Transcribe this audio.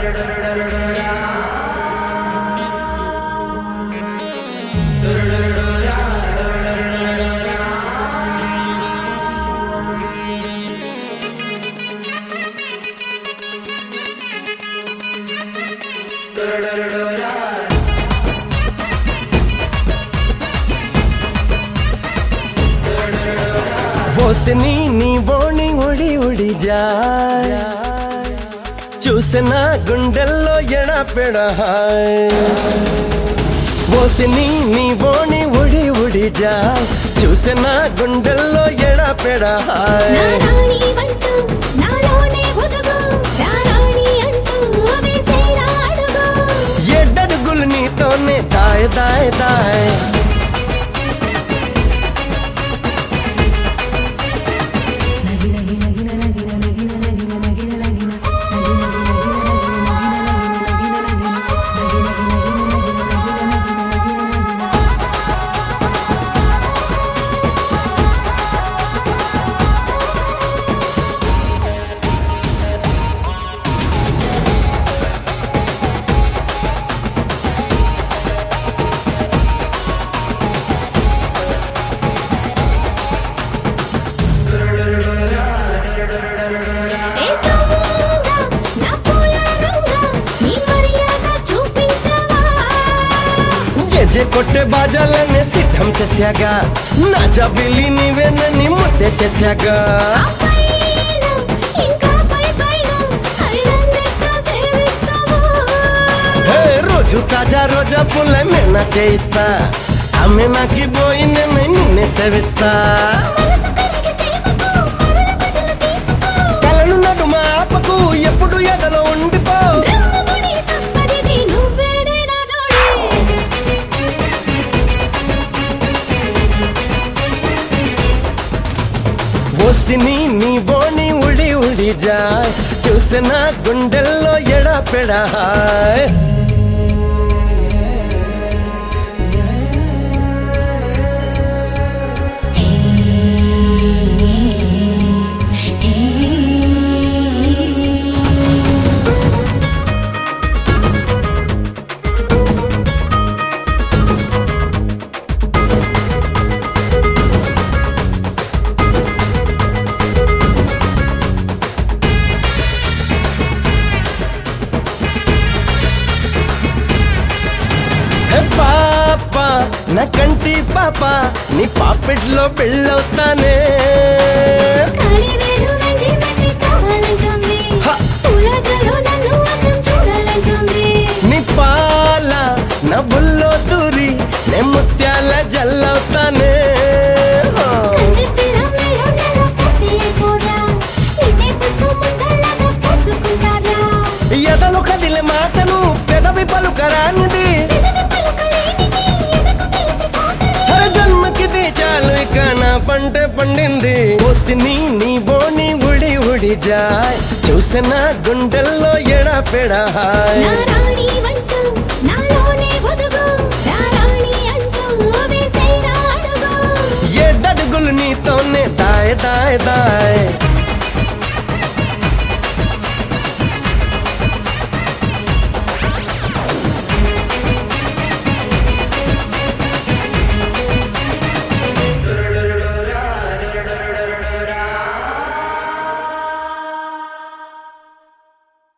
ఓసిని నీ బోణి ఉడి ఉడి జా చూసిన గుండెల్లో ఎడపెడ ఓసిని నీ బోణి ఉడి ఉడి జా చూసిన గుండెల్లో ఎడపెడ నారాణి వంటూ నాలోనే ఒదుగు రారాణి అంటూ వేసేరా అడుగు ఎడ్డడుగులు నీతోనే దాయ దాయ దాయ ఏ దొంగ నా పూల రంగ నీ మర్యాద చూపించవా జెజె కొట్టే బాజాలనే సిద్ధం చేశాగా నా జబిలి నీవేనని ముద్దే చేశాగా పైన ఇంకా పై పైన హైలందెక్క సేవిస్తావా హే, రోజు తాజా రోజా పుల్ల మెన్న చేయిస్తా ఆమె నాకి పోయి నేను నిన్నే సేవిస్తా మనసు కరిగి సేవకు మరల బదులు తీసుకో కలను నడుమ ఆపకు ఎప్పుడు ఎదలో ఉండిపో బ్రహ్మముడి తప్పదిది నువ్వేడే నా జోడి ఓసిని నీ బోని ఉడి ఉడి జా చూసిన గుండెల్లో ఎడపెడా హే పాప నా కంటి పాప నీ పాపెట్లో పెళ్ళవుతానే కాలివేలు వెండి వెండి కావాలంటుంది హ! పూల జల్లు నన్ను అద్దం చూడాలంటుంది నీ పాల నవ్వుల్లో దూరి నే ముత్యాల జల్లవుతానే హో. కందిద్దిర మెలో నెల పోసి పోరా నిన్నే పుష్పు ముందలాగా పోసుకుంటారా ఎదలు కదిలే మాటను పెదవి పలుకరానిది పెదవి పలుకలేనిది ఎదకు తెలిసిపోతది హర జన్మకిది చాలు ఇక నా పంట పండింది ఓసిని నీ బోని ఉడి ఉడి జాయ్ చూసిన గుండెల్లో ఎడపెడా నారాణి వంటూ నాలోనే ఒదుగు రారాణి అంటూ వేసేరా అడుగు ఎడ్డడుగులు నీతోనే దాయ దాయ దాయ